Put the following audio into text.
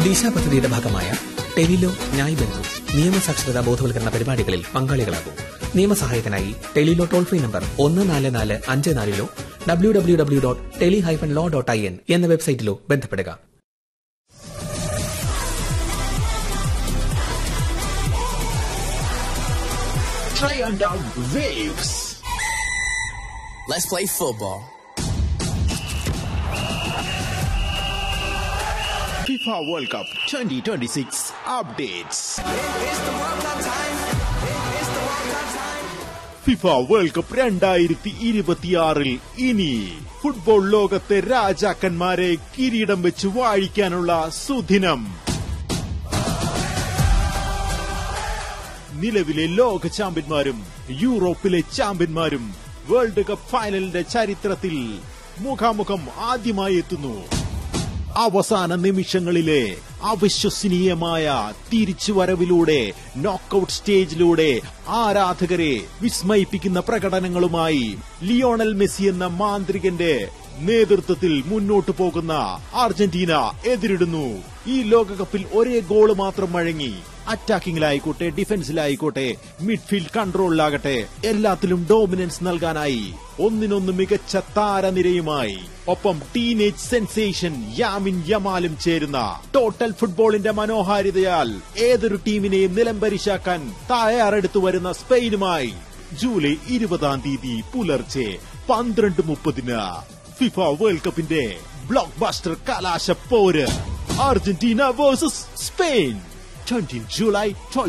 ദിശ പദ്ധതിയുടെ ഭാഗമായ ടെലിലോ ന്യായ് ബന്ധു നിയമസാക്ഷരതാ ബോധവൽക്കരണ പരിപാടികളിൽ പങ്കാളികളാകൂ നിയമസഹായത്തിനായി ടെലിലോ ടോൾ ഫ്രീ നമ്പർ ഒന്ന് നാല് നാല് അഞ്ച് നാലിലോ W W W dot tele hyphen law dot I N എന്ന വെബ്സൈറ്റിലോ ബന്ധപ്പെടുക Triumph Dog Waves. Let's play football. FIFA World Cup 2026 updates. FIFA world cup രണ്ടായിരത്തി ഇരുപത്തിയാറിൽ ഇനി ഫുട്ബോൾ ലോകത്തെ രാജാക്കന്മാരെ കിരീടം വെച്ച് വാഴിക്കാനുള്ള സുദിനം നിലവിലെ ലോക ചാമ്പ്യന്മാരും യൂറോപ്പിലെ ചാമ്പ്യന്മാരും വേൾഡ് കപ്പ് ഫൈനലിന്റെ ചരിത്രത്തിൽ മുഖാമുഖം ആദ്യമായി എത്തുന്നു അവസാന നിമിഷങ്ങളിലെ അവിശ്വസനീയമായ തിരിച്ചുവരവിലൂടെ നോക്കൌട്ട് സ്റ്റേജിലൂടെ ആരാധകരെ വിസ്മയിപ്പിക്കുന്ന പ്രകടനങ്ങളുമായി ലിയോണൽ മെസ്സി എന്ന മാന്ത്രികന്റെ നേതൃത്വത്തിൽ മുന്നോട്ടു പോകുന്ന അർജന്റീന എതിരിടുന്നു ഈ ലോകകപ്പിൽ ഒരേ ഗോള് മാത്രം വഴങ്ങി അറ്റാക്കിംഗിലായിക്കോട്ടെ ഡിഫൻസിലായിക്കോട്ടെ മിഡ്ഫീൽഡ് കൺട്രോളിലാകട്ടെ എല്ലാത്തിലും ഡോമിനൻസ് നൽകാനായി ഒന്നിനൊന്ന് മികച്ച താരനിരയുമായി ഒപ്പം ടീനേജ് സെൻസേഷൻ യാമിൻ യമാലും ചേരുന്ന ടോട്ടൽ ഫുട്ബോളിന്റെ മനോഹാരിതയാൽ ഏതൊരു ടീമിനെയും നിലംപരിശാക്കാൻ തയ്യാറെടുത്തു വരുന്ന സ്പെയിനുമായി ജൂലൈ ഇരുപതാം തീയതി പുലർച്ചെ പന്ത്രണ്ട് മുപ്പതിന് ഫിഫ വേൾഡ് കപ്പിന്റെ ബ്ലോക്ക് ബസ്റ്റർ കലാശ പോര് അർജന്റീന വേഴ്സസ് സ്പെയിൻ 20 July 12